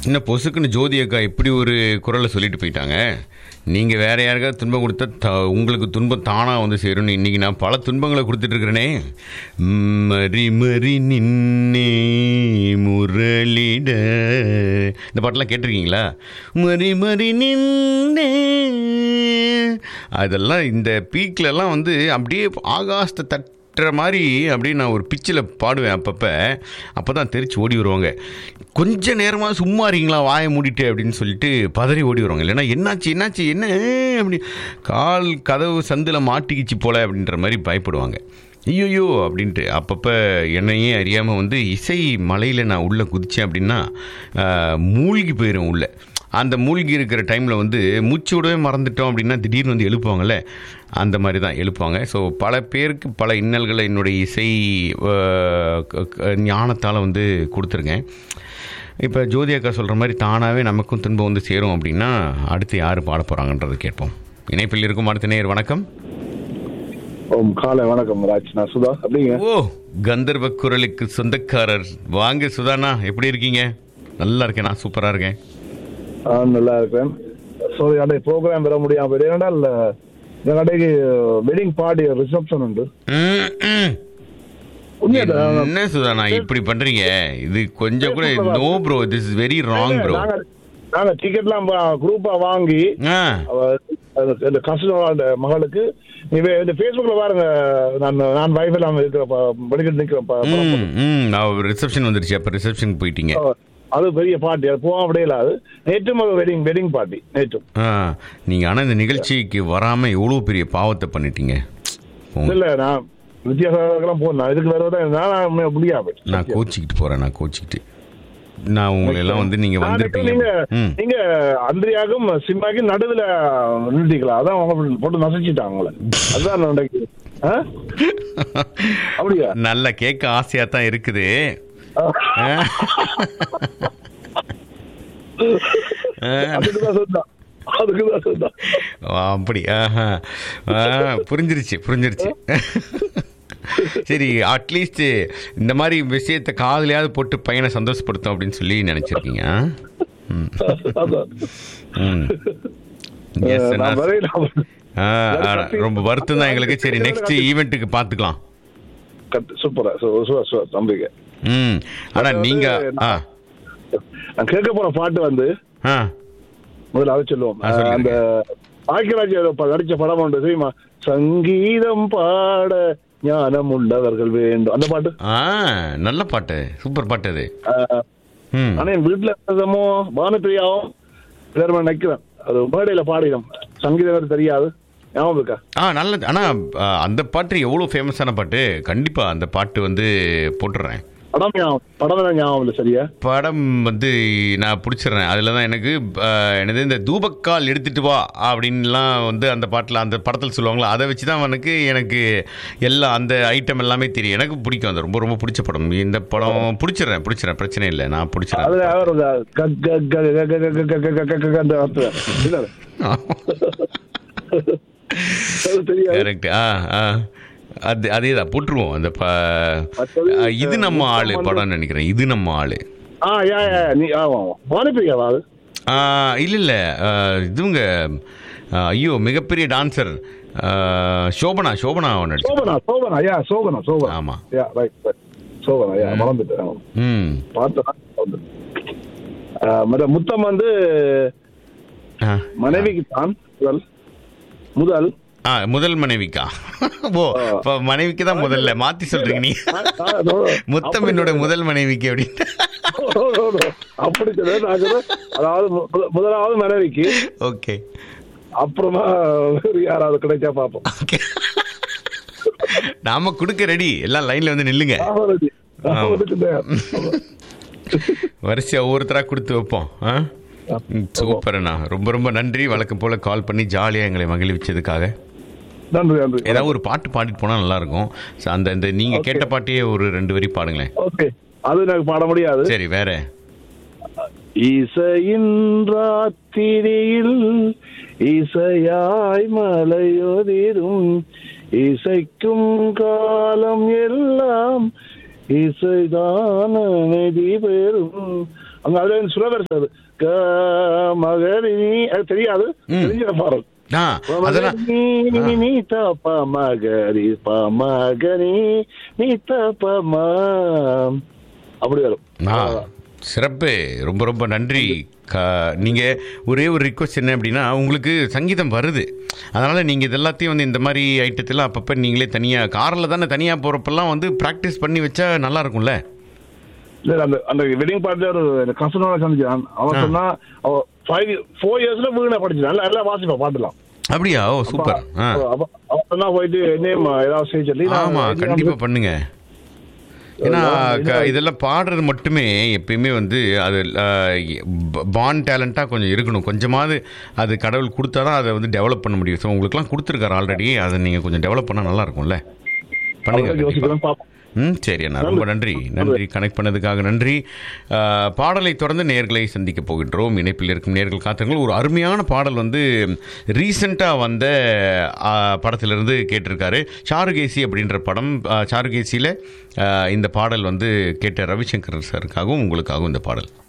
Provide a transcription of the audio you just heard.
இன்னும் பொசுக்குன்னு ஜோதி அக்கா இப்படி ஒரு குரலை சொல்லிட்டு போயிட்டாங்க நீங்கள் வேற யாருக்காவது துன்பம் கொடுத்தா த- உங்களுக்கு துன்பம் தானாக வந்து சேரும்னு இன்னைக்கு நான் பல துன்பங்களை கொடுத்துட்டு இருக்கிறேனே மறி மறி நின்னே முரளிட இந்த பாட்டெல்லாம் கேட்டிருக்கீங்களா மறி மறி நின்னே அதெல்லாம் இந்த பீக்லலாம் வந்து அப்படியே ஆகாசத்தை தட் தட்டுற மாதிரி அப்படியே நான் ஒரு பிச்சில் பாடுவேன் அப்பப்போ அப்போ தான் தெரிச்சு ஓடி வருவாங்க கொஞ்ச நேரமாக சும்மா இருக்கீங்களா வாயை மூடிட்டு அப்படின்னு சொல்லிட்டு பதறி ஓடி வருவாங்க இல்லைன்னா என்னாச்சு என்னாச்சு என்ன அப்படி கால் கதவு சந்தில் மாட்டிக்கிச்சு போல அப்படின்ற மாதிரி பயப்படுவாங்க ஐயோயோ அப்படின்ட்டு அப்பப்போ என்னையே அறியாமல் வந்து இசை மலையில் நான் உள்ளே குதித்தேன் அப்படின்னா ஆஹ், மூழ்கி போயிடும் உள்ளே அந்த மூழ்கி இருக்கிற டைமில் வந்து மூச்சு விடவே மறந்துட்டோம் அப்படின்னா திடீர்னு வந்து எழுப்புவாங்கல்ல அந்த மாதிரி தான் எழுப்புவாங்க ஸோ பல பேருக்கு பல இன்னல்களை என்னுடைய இசை ஞானத்தால் வந்து கொடுத்துருங்க இப்போ ஜோதி அக்கா சொல்கிற மாதிரி தானாகவே நமக்கும் துன்பம் வந்து சேரும் அப்படின்னா அடுத்து யார் பாட போகிறாங்கன்றதை கேட்போம் இணைப்பில் இருக்கும் அடுத்த நேர் வணக்கம் ஓம் காலை வணக்கம் ராஜ் நான் சுதா அப்படிங்க ஓ கந்தர்வ குரலுக்கு சொந்தக்காரர் வாங்க சுதானா எப்படி இருக்கீங்க நல்லா இருக்கேன் நான் சூப்பராக இருக்கேன் ஆ, நல்லா இருக்கிறேன் சாரி அடே ப்ரோக்ராம் வர முடியாம போயிடு ஏனென்றால் எங்க கடைக்கு வெட்டிங் பார்ட்டி ரிசப்ஷன் உண்டு ம், ம். உண்மையா என்ன சுதானா இப்படி பண்றீங்க இது கொஞ்சம் கூட no bro this is very wrong bro நாங்க நாங்க டிக்கெட்லாம் குரூப்பா வாங்கி ஆ அவ அது- இந்த கஸ்டமரோட மகளுக்கு நீங்க இந்த ஃபேஸ்புக்ல பாருங்க நான் நான் வைஃப் எல்லாம் இருக்கிற படிக்கிட்டு நிக்கிறேன் ப- படம் ம் ம் நான் ரிசப்ஷன் வந்துருச்சு அப்போ ரிசப்ஷன் போயிட்டீங்க போட்டு. அது பெரிய பார்ட்டி அது போக அப்படியே இல்லாது நேற்றும் ஒரு வெட்டிங் வெட்டிங் பார்ட்டி நேற்றும் ஆ நீங்கள் ஆனால் இந்த நிகழ்ச்சிக்கு வராமல் எவ்வளோ பெரிய பாவத்தை பண்ணிட்டீங்க உங்க- இல்ல நான் வித்தியாசம் போனேன் இதுக்கு வருவதா நான் முடியாது நான் கோச்சிக்கிட்டு போகிறேன் நான் கோச்சிக்கிட்டு நான் உங்களை எல்லாம் வந்து நீங்கள் நான் வந்திருப்பீங்க நீங்க ம் நீங்க அந்திரியாக்கும் சிம்மாக்கும் நடுவுல நிறுத்திக்கலாம் அதான் அவங்க போட்டு நசைச்சிட்டாங்க உங்களை அதுதான் நான் நினைக்கிறேன். ஆ? அப்படியா நல்ல கேட்க ஆசையாக தான் இருக்குது ஆ. ஆ. அதுக்குதான் சொன்னான் அதுக்குதான் சொன்னான் ஆ, அப்படி ஆஹா ஆ, புரிஞ்சிருச்சு புரிஞ்சிருச்சு சரி அட்லீஸ்ட் இந்த மாதிரி விஷயத்தை காதுலயாவது போட்டு பையனை சந்தோஷப்படுத்தும் அப்படின்னு சொல்லி நினைச்சிருக்கீங்க ஆ? ம். அதான். ம். Yes, நான் நான்- வரையில ஆ, ஆ, ரொம்ப வருத்தம் தான் எங்களுக்கு சரி நெக்ஸ்ட் ஈவெண்ட்டுக்கு பார்த்துக்கலாம் கட்டு- சூப்பரா சூ- சூ- சூ- நம்பிக்கை ம் ஆனா நீங்க ஆ நான் கேட்க போற பாட்டு வந்து ஆ முதல்ல அதை சொல்லுவோம் ஆ, சொல்லுங்க. அந்த ஆக்கிராஜ் நடிச்ச படம் உண்டு தெரியுமா சங்கீதம் பாட ஞானம் உள்ளவர்கள் வேண்டும் அந்த பாட்டு ஆ நல்ல பாட்டு சூப்பர் பாட்டு அது ஆ, ம் ஆனா என் வீட்டுல இருந்தமோ பானுப்பிரியாவும் வேற நினைக்கிறேன் அது மேடையில பாடிடும் சங்கீதம் வேற தெரியாது ஞாபகம் இருக்கா ஆ நல்லது ஆனால் அந்த பாட்டு எவ்வளோ ஃபேமஸான பாட்டு கண்டிப்பாக அந்த பாட்டு வந்து போட்டுடுறேன் படம் ஞாபகம் படம் தான் ஞாபகம் இல்லை சரியா படம் வந்து நான் பிடிச்சிடுறேன் அதில் தான் எனக்கு ஆ, என்னது இந்த தூபக்கால் எடுத்துட்டு வா அப்படின்லாம் வந்து அந்த பாட்டில் அந்த படத்தில் சொல்லுவாங்களா அதை வச்சு தான் எனக்கு எனக்கு எல்லா அந்த ஐட்டம் எல்லாமே தெரியும் எனக்கு பிடிக்கும் அது ரொம்ப ரொம்ப பிடிச்ச படம் இந்த படம் பிடிச்சிடுறேன் பிடிச்சிடுறேன் பிரச்சனை இல்லை நான் பிடிச்சிடுறேன் அதுல அவர் இந்த க- க- க- க- க- க- க- க- க- க- க- அந்த வார்த்தை. இல்ல, அது தெரியாது கரெக்ட் ஆ ஆ அது அதே தான் போட்டுருவோம் அந்த ப மத்தது, ஆ, இது நம்ம முத்தம் ஆளு வந்து- படம்னு நினைக்கிறேன் இது நம்ம ஆளு ஆ யா யா நீ ஆமா பானுப்பிரியாவா அது ஆ, இல்ல இல்ல ஆ, இதுவங்க ஆ, ஐயோ மிகப்பெரிய டான்சர் சோபனா சோபனா நடிச்சு சோபனா சோபனா யா சோபனா சோபனா ஆமா yeah right right Shobana yeah மறந்துட்டேன் ம் பார்த்தேன் வந்து மற்ற முத்தம் வந்து ஆ. மனைவிக்கு தான் முதல் முதல் ஆ முதல் மனைவிக்கா ஓ இப்போ மனைவிக்கு தான் முதல்ல மாத்தி சொல்றீங்க நீ முத்தம் என்னோட முதல் மனைவிக்கு அப்படின்னு அப்படி சொல்ல நான் சொல்றேன், அதாவது மு- முத- முதலாவது மனைவிக்கு ஓகே அப்புறமா வேறு யாராவது கிடைச்சா பார்ப்போம் ஓகே நாம கொடுக்க ரெடி எல்லாம் லைன்ல வந்து நில்லுங்க ஆமாடி. ஆமா. அவனுக்கு தயார். வரிசையா ஒவ்வொருத்தரா கொடுத்து வைப்போம் ஆ ம், சூப்பர்ண்ணா ரொம்ப ரொம்ப நன்றி வழக்கம் போல கால் பண்ணி ஜாலியாக எங்களை மகிழ்விச்சதுக்காக நன்றி நன்றி ஏதாவது ஒரு பாட்டு பாடிட்டு போனால் நல்லா இருக்கும் So, அந்த இந்த நீங்க Okay. கேட்ட பாட்டையே ஒரு ரெண்டு வரி பாடுங்களேன் ஓகே அது எனக்கு பாட முடியாது சரி வேற இசையின் ராத்திரியில் இசையாய் மலையொதிரும் இசைக்கும் காலம் எல்லாம் இசைதான் அமைதி பெறும் அங்க அதுல இருந்து சுரவர் சார் க மகரினி அது தெரியாது தெரிஞ்ச பாடல் ஆ அதெல்லாம் மகரினி, நீ தாப்பா மகரி பா மகரி நீ தாப்பா மா அப்படி வரும் ஆ சிறப்பு ரொம்ப ரொம்ப நன்றி க நீங்கள் ஒரே ஒரு ரிக்வஸ்ட் என்ன அப்படின்னா உங்களுக்கு சங்கீதம் வருது அதனால் நீங்கள் இது எல்லாத்தையும் வந்து இந்த மாதிரி ஐட்டத்தெல்லாம் அப்பப்போ நீங்களே தனியாக காரில் தானே தனியாக போகிறப்பெல்லாம் வந்து ப்ராக்டிஸ் பண்ணி வச்சா நல்லா இருக்கும்ல இல்ல அந்த அந்த வெட்டிங் பார்ட்டில ஒரு கசனோட சந்திச்சான் அவன் சொன்னா அவ ஃபைவ் ஃபோர் இயர்ஸ்ல வீணை படிச்சான் நல்லா நல்லா வாசிப்பா பாட்டுலாம் அப்படியா ஓ சூப்பர் ஆ அப்ப- அவன் சொன்னா போயிட்டு என்னையும் ஏதாவது செய்ய சொல்லி நான் ஆமாம் கண்டிப்பாக பண்ணுங்க ஏன்னா க- இதெல்லாம் பாடுறது மட்டுமே எப்பயுமே வந்து அது பான் டேலண்ட்டாக கொஞ்சம் இருக்கணும் கொஞ்சமாவது அது கடவுள் கொடுத்தா தான் அதை வந்து டெவலப் பண்ண முடியும் ஸோ உங்களுக்குலாம் கொடுத்துருக்காரு ஆல்ரெடி அதை நீங்கள் கொஞ்சம் டெவலப் பண்ணால் நல்லா இருக்கும்ல பண்ணுங்க அவன் கண்டிப்பா. யோசிக்கிறேன் பாப்போம் ம் சரி அண்ணா ரொம்ப நன்றி நன்றி கனெக்ட் பண்ணதுக்காக நன்றி ஆ, பாடலை தொடர்ந்து நேர்களை சந்திக்க போகின்றோம் இணைப்பில் இருக்கும் நேர்கள் காத்துங்கள் ஒரு அருமையான பாடல் வந்து ரீசெண்டாக வந்த ஆ, படத்திலிருந்து கேட்டிருக்காரு சாருகேசி அப்படின்ற படம் ஆ, சாருகேசியில் ஆ, இந்த பாடல் வந்து கேட்ட ரவிசங்கர் சாருக்காகவும் உங்களுக்காகவும் இந்த பாடல்